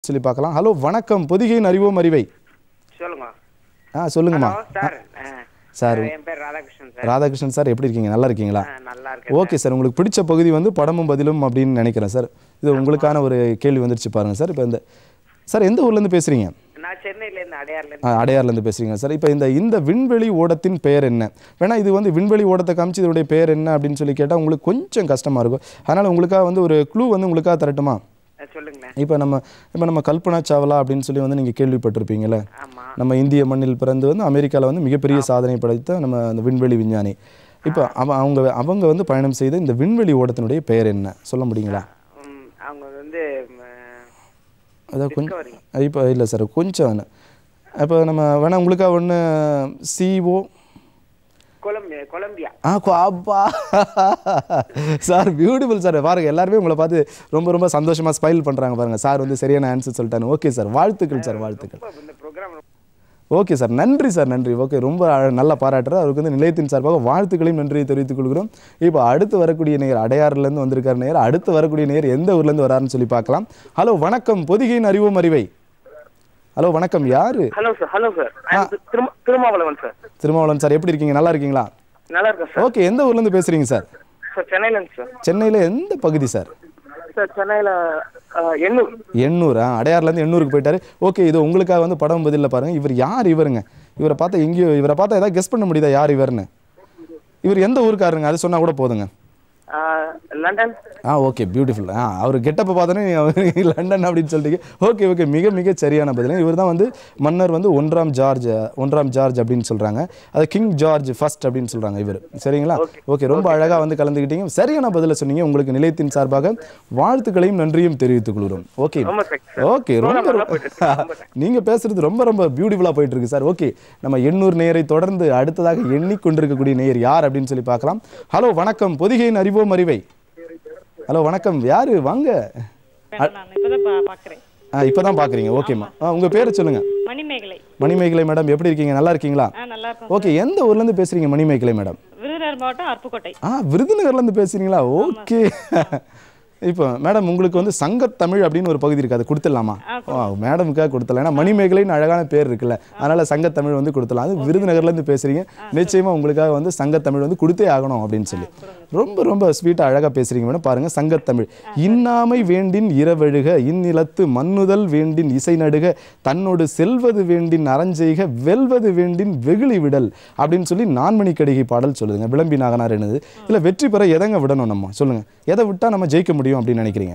சொல்லி பார்க்கலாம் ஹலோ வணக்கம் பொதிகையின் அறிவோம் அறிவை சொல்லுங்க ஆ சொல்லுங்கம்மா ஹலோ சார் ஆ, சார். என் பேர் ராதாகிருஷ்ணன் சார் ராதாகிருஷ்ணன் சார் எப்படி இருக்கீங்க நல்லா இருக்கீங்களா ஆ, நல்லா இருக்கேன் ஓகே சார் உங்களுக்கு பிடிச்ச பகுதி வந்து படமும் பதிலும் அப்படின்னு நினைக்கிறேன் சார் இது உங்களுக்கான ஒரு கேள்வி வந்துருச்சு பாருங்க சார் இப்போ இந்த சார் எந்த ஊர்லேருந்து பேசுகிறீங்க நான் சென்னையில இருந்து அடையார்ல ஆ, அடையார்லேருந்து பேசுறீங்க சார் இப்போ இந்த இந்த விண்வெளி ஓடத்தின் பெயர் என்ன வேணா இது வந்து விண்வெளி ஓடத்தை காமிச்சு இதோடைய பெயர் என்ன அப்படின்னு சொல்லி கேட்டால் உங்களுக்கு கொஞ்சம் கஷ்டமாக இருக்கும் அதனால் உங்களுக்காக வந்து ஒரு க்ளூ வந்து உங்களுக்காக தரட்டுமா இருந்து சொல்லுங்களேன் இப்போ நம்ம இப்போ நம்ம கல்பனா சாவ்லா அப்படின்னு சொல்லி வந்து நீங்கள் கேள்விப்பட்டிருப்பீங்கல்ல ஆமா நம்ம இந்திய மண்ணில் பிறந்து வந்து அமெரிக்காவில் வந்து மிகப்பெரிய சாதனை படைத்த நம்ம அந்த விண்வெளி விஞ்ஞானி இப்போ அவ அவங்க அவங்க வந்து பயணம் செய்த இந்த விண்வெளி ஓடத்தினுடைய பெயர் என்ன சொல்ல முடியுங்களா ம், அவங்க வந்து அதாவது கொஞ்சம் டிஸ்கவரி இப்போ இல்லை சார் கொஞ்சம் இப்போ நம்ம வேணா உங்களுக்காக ஒன்று சிஓ கொலம்பியா கொலம்பியா ஆ கோ- அப்பா சார் பியூட்டிஃபுல் சார் பாருங்க எல்லாருமே உங்களை பார்த்து ரொம்ப ரொம்ப சந்தோஷமாக ஸ்மைல் பண்ணுறாங்க பாருங்க சார் வந்து சரியான ஆன்சர் சொல்லிட்டாங்க ஓகே சார் வாழ்த்துக்கள் சார் வாழ்த்துக்கள் ரொம்ப இந்த ப்ரோக்ராம் ஓகே சார் நன்றி சார் நன்றி ஓகே ரொம்ப அழ- நல்லா பாராட்டுறேன் அவருக்கு வந்து நிலையத்தின் சார்பாக வாழ்த்துக்களையும் நன்றியை தெரிவித்துக் கொள்கிறோம் இப்போ அடுத்து வரக்கூடிய நேர் அடையாறுலேருந்து வந்திருக்கார் நேர் அடுத்து வரக்கூடிய நேர் எந்த ஊர்லேருந்து வராருன்னு சொல்லி பார்க்கலாம் ஹலோ வணக்கம் பொதிகையின் அறிவோம் அறிவை ஹலோ வணக்கம் யாரு hello sir hello sir Thirumavalavan sir Thirumavalavan sir எப்படி இருக்கீங்க நல்லா இருக்கீங்களா நல்லா இருக்கேன் சார் ஓகே எந்த ஊர்லேருந்து பேசுகிறீங்க சார் சார் சென்னையில இருந்து சார் சென்னையில் எந்த பகுதி சார் சார் சென்னையில எண்ணூர் எண்ணூர் ஆ அடையார்லேருந்து எண்ணூருக்கு போயிட்டாரு ஓகே இது உங்களுக்காக வந்து படம் பதிலில் பாருங்க இவர் யார் இவருங்க இவரை பார்த்தா எங்கேயோ இவரை பார்த்தா ஏதாவது கெஸ் பண்ண முடியுதா யார் இவர்னு இவர் எந்த ஊருக்காருங்க அது சொன்னா கூட போதுங்க லண்டன் ஆ ஓகே பியூட்டிஃபுல் ஆ அவர் கெட்டப்ப பார்த்தோன்னே அவர் லண்டன் அப்படின்னு சொல்லிட்டு ஓகே ஓகே மிக மிக சரியான பதில் இவர் தான் வந்து மன்னர் வந்து ஒன்றாம் ஜார்ஜ் ஒன்றாம் ஜார்ஜ் அப்படின்னு சொல்கிறாங்க அது கிங் ஜார்ஜ் ஃபர்ஸ்ட் அப்படின்னு சொல்கிறாங்க இவர் சரிங்களா ஓகே ரொம்ப அழகாக வந்து கலந்துக்கிட்டீங்க சரியான பதிலை சொன்னீங்க உங்களுக்கு நிலையத்தின் சார்பாக வாழ்த்துக்களையும் நன்றியும் தெரிவித்துக் கொள்கிறோம் ஓகே ரொம்ப thanks sir. ஓகே ரொம்ப நல்லா போயிட்டு இருக்கு. ரொம்ப நீங்க பேசுறது ரொம்ப ரொம்ப பியூட்டிஃபுல்லா போயிட்டு இருக்கு சார் ஓகே நம்ம எண்ணூர் நேரை தொடர்ந்து அடுத்ததாக எண்ணிக்கொண்டிருக்கக்கூடிய நேயர் யார் அப்படின்னு சொல்லி பார்க்கலாம் ஹலோ வணக்கம் பொதிகையின் அறிவோம் அறிவை ஹலோ வணக்கம் யாரு வாங்க மேடம் நான் இப்பதான் பா பார்க்குறேன் ஆ இப்பதான் பாக்குறீங்க ஓகேம்மா ஆ உங்க பேரை சொல்லுங்க மணிமேகலை மணிமேகலை மேடம் எப்படி இருக்கீங்க நல்லா இருக்கீங்களா ஆ நல்லா இருக்கும் ஓகே எந்த ஊர்ல இருந்து பேசுறீங்க மணிமேகலை மேடம் விருதுநகர் மாவட்டம் அருப்புக்கோட்டை ஆ விருதுநகர்ல இருந்து பேசுறீங்களா ஓகே இப்போ மேடம் உங்களுக்கு வந்து சங்கத்தமிழ் அப்படின்னு ஒரு பகுதி இருக்கு அது கொடுத்துடலாமா ஆ மேடமுக்காக கொடுத்துடலாம் ஏன்னா மணிமேகலைன்னு அழகான பேர் இருக்குல்ல அதனால சங்கத்தமிழ் வந்து கொடுத்துடலாம் அது விருதுநகர்ல இருந்து பேசுறீங்க நிச்சயமா உங்களுக்காக வந்து சங்கத்தமிழ் வந்து கொடுத்தே ஆகணும் அப்படின்னு சொல்லி ரொம்ப ரொம்ப ஸ்வீட்டா அழகா பேசுறீங்க மேடம் பாருங்க சங்கத்தமிழ் இன்னாமை வேண்டின் இரவழுக இந்நிலத்து மன்னுதல் வேண்டின் இசை நடுக தன்னோடு செல்வது வேண்டின் அறஞ்செய்க வெல்வது வேண்டின் வெகுளி விடல் அப்படின்னு சொல்லி நான்மணி கடிகை பாடல் சொல்லுதுங்க விளம்பி நாகனார் என்னது இல்ல வெற்றி பெற எதங்க விடணும் நம்ம சொல்லுங்க எதை விட்டா நம்ம ஜெயிக்க முடியும் அப்படின்னு நினைக்கிறீங்க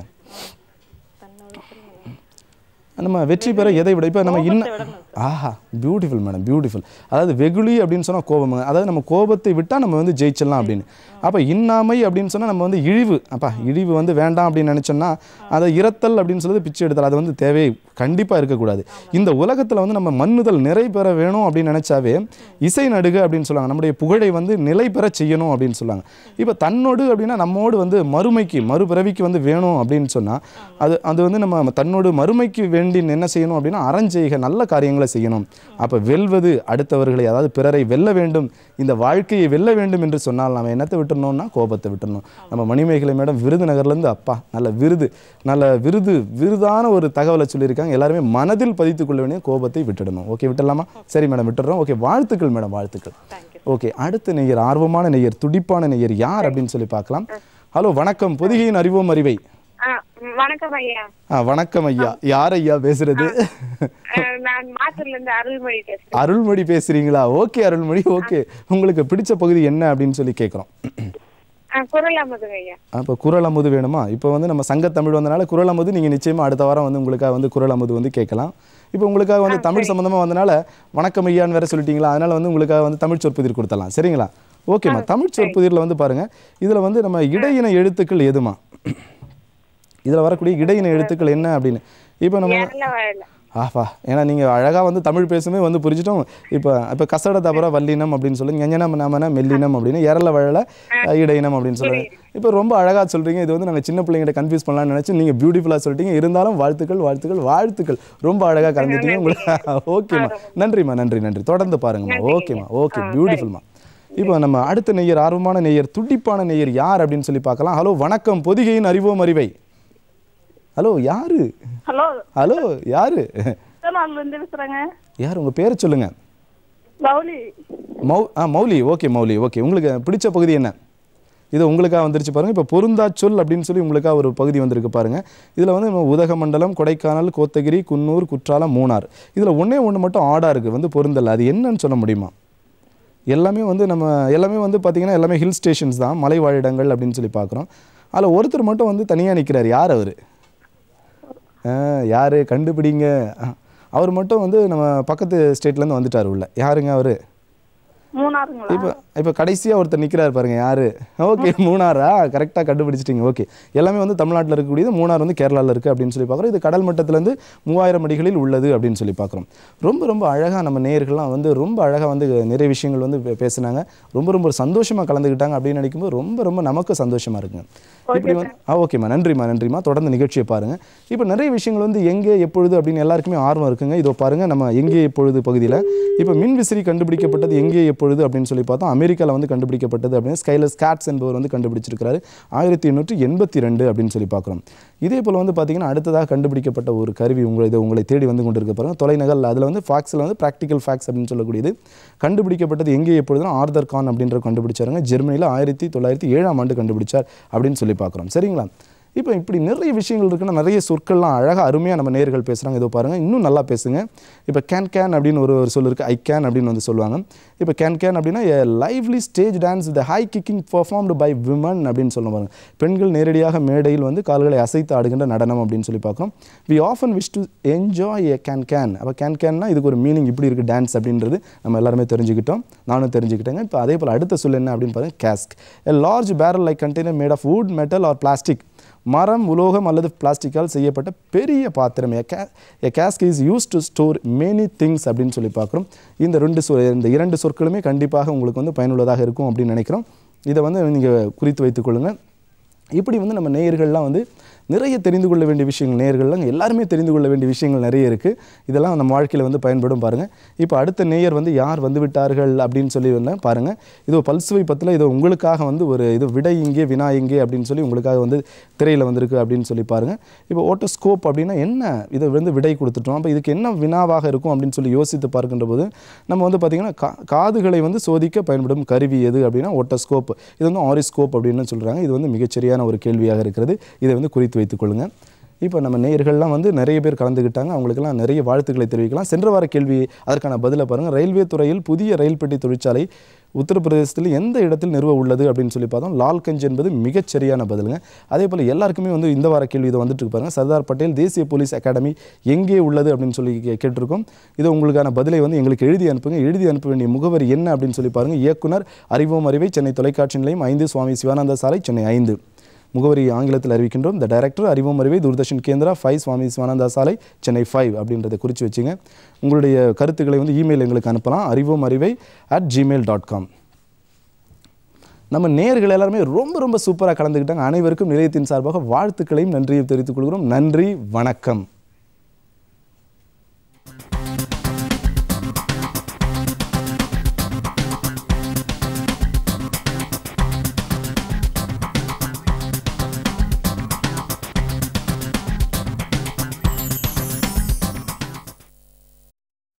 நம்ம வெற்றி பெற எதை விட இப்போ நம்ம இன்னும் ஆஹா பியூட்டிஃபுல் மேடம் பியூட்டிஃபுல் அதாவது வெகுளி அப்படின்னு சொன்னால் கோபம் அதாவது நம்ம கோபத்தை விட்டால் நம்ம வந்து ஜெயிச்சிடலாம் அப்படின்னு அப்போ இன்னாமை அப்படின்னு சொன்னால் நம்ம வந்து இழிவு அப்பா இழிவு வந்து வேண்டாம் அப்படின்னு நினச்சோம்னா அதை இரத்தல் அப்படின்னு சொல்றது பிச்சை எடுத்தல் அது வந்து தேவை கண்டிப்பாக இருக்கக்கூடாது இந்த உலகத்தில் வந்து நம்ம மண்ணுதல் நிறை பெற வேணும் அப்படின்னு நினச்சாவே இசை நடுக அப்படின்னு சொல்லுவாங்க நம்முடைய புகழை வந்து நிலை பெற செய்யணும் அப்படின்னு சொல்லுவாங்க இப்போ தன்னோடு அப்படின்னா நம்மோடு வந்து மறுமைக்கு மறுபிறவிக்கு வந்து வேணும் அப்படின்னு சொன்னால் அது அது வந்து நம்ம தன்னோடு மறுமைக்கு வேண்டி என்ன செய்யணும் அப்படின்னா அறஞ்செய்க நல்ல காரியங்களை செய்யணும் அப்போ வெல்வது அடுத்தவர்களை அதாவது பிறரை வெல்ல வேண்டும் இந்த வாழ்க்கையை வெல்ல வேண்டும் என்று சொன்னால் நம்ம என்னத்தை விட்டுறணும்னா கோபத்தை விட்டுறணும் நம்ம மணிமேகலை மேடம் விருதுநகர்லேருந்து அப்பா நல்ல விருது நல்ல விருது விருதான ஒரு தகவலை சொல்லியிருக்காங்க எல்லாருமே மனதில் பதித்துக் கொள்ள வேண்டிய கோபத்தை விட்டுடணும் ஓகே விட்டுடலாமா சரி மேடம் விட்டுறோம் ஓகே வாழ்த்துக்கள் மேடம் வாழ்த்துக்கள் ஓகே அடுத்த நெய்யர் ஆர்வமான நெய்யர் துடிப்பான நெய்யர் யார் அப்படின்னு சொல்லி பார்க்கலாம் ஹலோ வணக்கம் பொதிகையின் அறிவோம் அறிவை ஆ, வணக்கம் ஐயா ஆ வணக்கம் ஐயா யார் ஐயா பேசுறது ஆ, நான் மாத்தூர்ல இருந்து அருள்மொழி பேசுறேன் அருள்மொழி பேசுறீங்களா ஓகே அருள்மொழி ஓகே உங்களுக்கு பிடிச்ச பகுதி என்ன அப்படின்னு சொல்லி கேட்குறோம் ஆ, குரல் அமுதுங்க ஐயா அப்போ குரல் அமுது வேணுமா இப்போ வந்து நம்ம சங்கத்தமிழ் வந்தனால குரல் அமுது நீங்கள் நிச்சயமாக அடுத்த வாரம் வந்து உங்களுக்காக வந்து குரல் அமுது வந்து கேட்கலாம் இப்போ உங்களுக்காக வந்து தமிழ் சம்மந்தமாக வந்தனால வணக்கம் ஐயான்னு வேற சொல்லிட்டீங்களா அதனால வந்து உங்களுக்காக வந்து தமிழ் சொற்புதிர் கொடுத்தலாம் சரிங்களா ஓகேம்மா தமிழ் சொற்புதிரில் வந்து பாருங்க இதில் வந்து நம்ம இடையின எழுத்துக்கள் எதுமா இதில் வரக்கூடிய இடையின எழுத்துக்கள் என்ன அப்படின்னு இப்போ நம்ம ஏறல வாழல ஆஃபா ஏன்னா நீங்கள் அழகாக வந்து தமிழ் பேசுமே வந்து புரிஞ்சிட்டோம் இப்போ இப்போ கசட தவிர வல்லினம் அப்படின்னு சொல்லி ஞஞனம் நமன மெல்லினம் அப்படின்னு எரல வழல இடையினம் அப்படின்னு சொல்லுங்க இப்போ ரொம்ப அழகாக சொல்கிறீங்க இது வந்து நாங்கள் சின்ன பிள்ளைங்கிட்ட கன்ஃபியூஸ் பண்ணலாம்னு நினச்சி நீங்கள் பியூட்டிஃபுல்லாக சொல்லிட்டீங்க இருந்தாலும் வாழ்த்துக்கள் வாழ்த்துக்கள் வாழ்த்துக்கள் ரொம்ப அழகாக கலந்துட்டீங்க உங்களுக்கு ஓகேம்மா நன்றிம்மா நன்றி நன்றி தொடர்ந்து பாருங்கம்மா ஓகேம்மா ஓகே பியூட்டிஃபுல்மா இப்போ நம்ம அடுத்த நெய்யர் ஆர்வமான நெய்யர் துடிப்பான நெய்யர் யார் அப்படின்னு சொல்லி பார்க்கலாம் ஹலோ வணக்கம் பொதிகையின் அறிவோம் அறிவை ஹலோ யாரு ஹலோ ஹலோ யாரு நாள்ல இருந்து பேசுறேங்க யார் உங்கள் பேரை சொல்லுங்கள் கௌலி மௌ ஆ மௌலி ஓகே மௌலி ஓகே உங்களுக்கு பிடிச்ச பகுதி என்ன இது உங்களுக்காக வந்துருச்சு பாருங்க இப்போ பொருந்தா சொல் அப்படின்னு சொல்லி உங்களுக்காக ஒரு பகுதி வந்திருக்கு பாருங்க இதில் வந்து நம்ம உதகமண்டலம் கொடைக்கானல் கோத்தகிரி குன்னூர் குற்றாலம் மூணார் இதில் ஒண்ணே ஒன்று மட்டும் ஆடா இருக்குது வந்து பொருந்தல் அது என்னன்னு சொல்ல முடியுமா எல்லாமே வந்து நம்ம எல்லாமே வந்து பார்த்திங்கன்னா எல்லாமே ஹில் ஸ்டேஷன்ஸ் தான் மலை வாழிடங்கள் அப்படின்னு சொல்லி பார்க்குறோம் அதில் ஒருத்தர் மட்டும் வந்து தனியாக நிற்கிறார் யார் அவர் யார் கண்டுபிடிங்க ஆ, அவர் மட்டும் வந்து நம்ம பக்கத்து ஸ்டேட்லேருந்து வந்துட்டார் உள்ள யாருங்க அவர் மூணாறுங்களா இப்போ இப்போ கடைசியாக ஒருத்தர் நிற்கிறார் பாருங்க யாரு ஓகே மூணாரா கரெக்டாக கண்டுபிடிச்சிட்டிங்க ஓகே எல்லாமே வந்து தமிழ்நாட்டில் இருக்கக்கூடியது மூணார் வந்து கேரளாவில் இருக்குது அப்படின்னு சொல்லி பார்க்குறோம் இது கடல் மட்டத்திலேருந்து மூவாயிரம் அடிகளில் உள்ளது அப்படின்னு சொல்லி பார்க்குறோம் ரொம்ப ரொம்ப அழகாக நம்ம நேயர்கள்லாம் வந்து ரொம்ப அழகாக வந்து நிறைய விஷயங்கள் வந்து பே- பேசுனாங்க ரொம்ப ரொம்ப சந்தோஷமாக கலந்துக்கிட்டாங்க அப்படின்னு நினைக்கும்போது ரொம்ப ரொம்ப நமக்கு சந்தோஷமாக இருக்குங்க இப்படி வந்து ஆ ஓகேம்மா நன்றிம்மா நன்றிம்மா தொடர்ந்து நிகழ்ச்சியை பாருங்கள் இப்போ நிறைய விஷயங்கள் வந்து எங்கே எப்பொழுது அப்படின்னு எல்லாருக்குமே ஆர்வம் இருக்குங்க இதோ பாருங்கள் நம்ம எங்கே எப்பொழுது பகுதியில் இப்போ மின் விசிறி கண்டுபிடிக்கப்பட்டது எங்கே எப்பொழுது அப்படின்னு சொல்லி பார்த்தோம் அமெரிக்காவில் வந்து கண்டுபிடிக்கப்பட்டது அப்படின்னு ஸ்கைலஸ் கேட்ஸ் என்பவர் வந்து கண்டுபிடிச்சிருக்கிறாரு ஆயிரத்தி எண்ணூற்றி எண்பத்தி ரெண்டு அப்படின்னு சொல்லி பார்க்குறோம் இதே போல் வந்து பார்த்தீங்கன்னா அடுத்ததாக கண்டுபிடிக்கப்பட்ட ஒரு கருவி உங்களை இது உங்களை தேடி வந்து கொண்டு இருக்க பாருங்க தொலைநகல் அதில் வந்து ஃபேக்ஸில் வந்து ப்ராக்டிக்கல் ஃபேக்ஸ் அப்படின்னு சொல்லக்கூடியது கண்டுபிடிக்கப்பட்டது எங்கே எப்பொழுதுனா ஆர்தர் கான் அப்படின்ற கண்டுபிடிச்சாருங்க ஜெர்மனியில் ஆயிரத்தி தொள்ளாயிரத்தி ஏழாம் ஆண்டு கண்டுபிடிச்சார் அப்படின்னு சொல்லி பார்க்குறோம் சரிங்களா இப்போ இப்படி நிறைய விஷயங்கள் இருக்குன்னா நிறைய சொற்கள்லாம் அழகாக அருமையாக நம்ம நேர்கள் பேசுகிறாங்க இதோ பாருங்கள் இன்னும் நல்லா பேசுங்க இப்போ கேன் கேன் அப்படின்னு ஒரு ஒரு சொல் இருக்குது ஐ கேன் அப்படின்னு வந்து சொல்லுவாங்க இப்போ கேன் கேன் அப்படின்னா lively stage dance the high kicking performed by women அப்படின்னு சொல்ல பாருங்க பெண்கள் நேரடியாக மேடையில் வந்து கால்களை அசைத்து ஆடுகின்ற நடனம் அப்படின்னு சொல்லி பார்க்குறோம் we often wish to enjoy a cancan அப்போ கேன் கேன்னா இதுக்கு ஒரு மீனிங் இப்படி இருக்குது டான்ஸ் அப்படின்றது நம்ம எல்லாருமே தெரிஞ்சுக்கிட்டோம் நானும் தெரிஞ்சுக்கிட்டேங்க இப்போ அதே போல் அடுத்த சொல் என்ன அப்படின்னு பாருங்க cask a large barrel like container made of wood metal or plastic மரம் உலோகம் அல்லது பிளாஸ்டிக்கால் செய்யப்பட்ட பெரிய பாத்திரம் a k a cask is use to store many things அப்படின்னு சொல்லி பார்க்குறோம் இந்த ரெண்டு சொ இந்த இரண்டு சொற்களுமே கண்டிப்பாக உங்களுக்கு வந்து பயனுள்ளதாக இருக்கும் அப்படின்னு நினைக்கிறோம் இதை வந்து நீங்கள் குறித்து வைத்துக்கொள்ளுங்கள் இப்படி வந்து நம்ம நேயர்கள்லாம் வந்து நிறைய தெரிந்து கொள்ள வேண்டிய விஷயங்கள் நேயர்கள்லாம் எல்லாருமே தெரிந்து கொள்ள வேண்டிய விஷயங்கள் நிறைய இருக்குது இதெல்லாம் நம்ம வாழ்க்கையில் வந்து பயன்படும் பாருங்கள் இப்போ அடுத்த நேயர் வந்து யார் வந்து விட்டார்கள் அப்படின்னு சொல்லி வந்து பாருங்கள் இது பல்சுவை பத்தில் இது உங்களுக்காக வந்து ஒரு இது விடை இங்கே வினா இங்கே அப்படின்னு சொல்லி உங்களுக்காக வந்து திரையில் வந்திருக்கு அப்படின்னு சொல்லி பாருங்கள் இப்போ ஓட்டோஸ்கோப் அப்படின்னா என்ன இதை வந்து விடை கொடுத்துட்டோம் அப்போ இதுக்கு என்ன வினாவாக இருக்கும் அப்படின்னு சொல்லி யோசித்து பார்க்கின்ற போது நம்ம வந்து பார்த்திங்கன்னா கா காதுகளை வந்து சோதிக்க பயன்படும் கருவி எது அப்படின்னா ஓட்டோஸ்கோப் இது வந்து ஆரிஸ்கோப் அப்படின்னு சொல்கிறாங்க இது வந்து மிகச்சரியான ஒரு கேள்வியாக இருக்கிறது இதை வந்து குறித்து வைத்துக் கொள்ளுங்கள் இப்போ நம்ம நேயர்கள்லாம் வந்து நிறைய பேர் கலந்துக்கிட்டாங்க அவங்களுக்கெல்லாம் நிறைய வாழ்த்துக்களை தெரிவிக்கலாம் சென்ற வார கேள்வி அதற்கான பதிலை பாருங்கள் ரயில்வே துறையில் புதிய ரயில் பெட்டி தொழிற்சாலை உத்தரப்பிரதேசத்தில் எந்த இடத்தில் நிறுவ உள்ளது அப்படின்னு சொல்லி பார்த்தோம் லால்கஞ்ச் என்பது மிகச் சரியான பதிலுங்க அதே போல் எல்லாருக்குமே வந்து இந்த வார கேள்வி இது வந்துட்டு இருக்கு பாருங்க சர்தார் பட்டேல் தேசிய போலீஸ் அகாடமி எங்கே உள்ளது அப்படின்னு சொல்லி கே- கேட்டிருக்கோம் இது உங்களுக்கான பதிலை வந்து எங்களுக்கு எழுதி அனுப்புங்க எழுதி அனுப்ப வேண்டிய முகவரி என்ன அப்படின்னு சொல்லி பாருங்க இயக்குனர் அறிவோம் அறிவை சென்னை தொலைக்காட்சி நிலையம் ஐந்து சுவாமி சிவானந்த சாலை சென்னை ஐந்து முகவரி ஆங்கிலத்தில் அறிவிக்கின்றோம் த டைரக்டர் அறிவோம் அறிவை தூர்தர்ஷன் கேந்திரா ஃபைவ் சுவாமி சிவானந்தா சாலை சென்னை ஃபைவ் அப்படின்றத குறித்து வச்சுங்க உங்களுடைய கருத்துக்களை வந்து இமெயில் எங்களுக்கு அனுப்பலாம் அறிவோம் அறிவை அட் ஜிமெயில் டாட் காம் நம்ம நேர்கள் எல்லாருமே ரொம்ப ரொம்ப சூப்பராக கலந்துக்கிட்டாங்க அனைவருக்கும் நிலையத்தின் சார்பாக வாழ்த்துக்களையும் நன்றியை தெரிவித்துக் கொள்கிறோம் நன்றி வணக்கம்